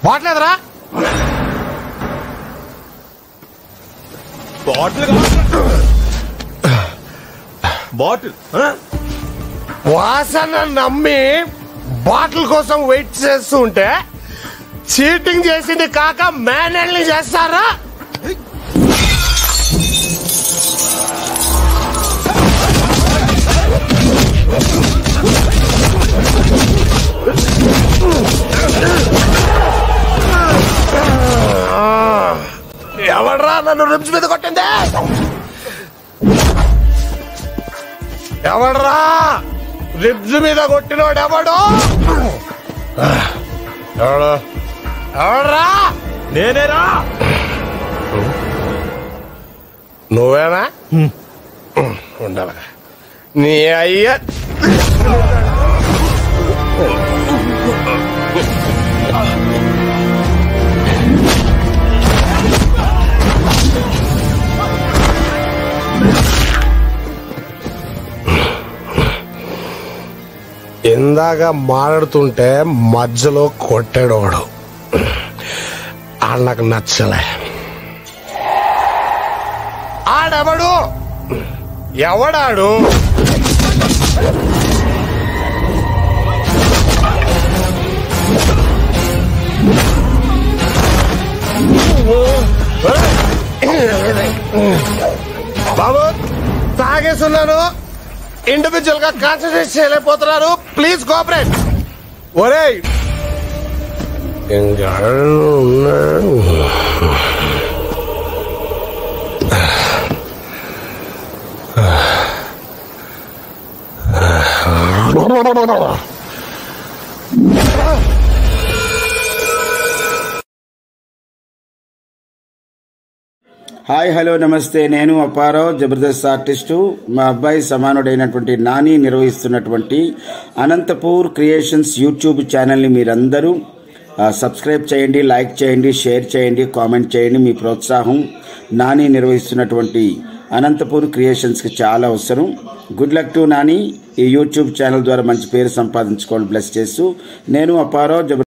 పోవట్లేదురా bottle bottle వాసన నమ్మి bottle కోసం వెయిట్ చేస్తూ ఉంటే చీటింగ్ చేసింది కాక మేనల్ని చేస్తారా ఎవడ్రా నన్ను రిబ్స్ మీద కొట్టింది ఎవడ్రా రిబ్స్ మీద కొట్టినోడు ఎవడు ఎవడు ఎవడ్రా నేనేరా నువ్వేనా ఉండాలి నీ అయ్య ఇందాక మాట్లాడుతుంటే మధ్యలో కొట్టాడు వాడు ఆడు నాకు నచ్చలే ఆడెవడు ఎవడాడు బాబు తాగేస్తున్నాను ఇండివిజువల్ గా కాన్సన్ట్రేట్ చేయలేకపోతున్నారు ప్లీజ్ కోఆపరేట్ ఒరేయ్ ఇంకా ఉన్నాడు హాయ్ హలో నమస్తే నేను అప్పారావు జబర్దస్త్ ఆర్టిస్టు మా అబ్బాయి సమానుడైనటువంటి నాని నిర్వహిస్తున్నటువంటి అనంతపూర్ క్రియేషన్స్ యూట్యూబ్ ఛానల్ని మీరందరూ ఆ, సబ్స్క్రైబ్ చేయండి లైక్ చేయండి షేర్ చేయండి కామెంట్ చేయండి మీ ప్రోత్సాహం నాని నిర్వహిస్తున్నటువంటి అనంతపూర్ క్రియేషన్స్కి చాలా అవసరం గుడ్ లక్ టు నాని ఈ యూట్యూబ్ ఛానల్ ద్వారా మంచి పేరు సంపాదించుకోవాలి బ్లెస్ చేస్తూ నేను అప్పారావు జబర్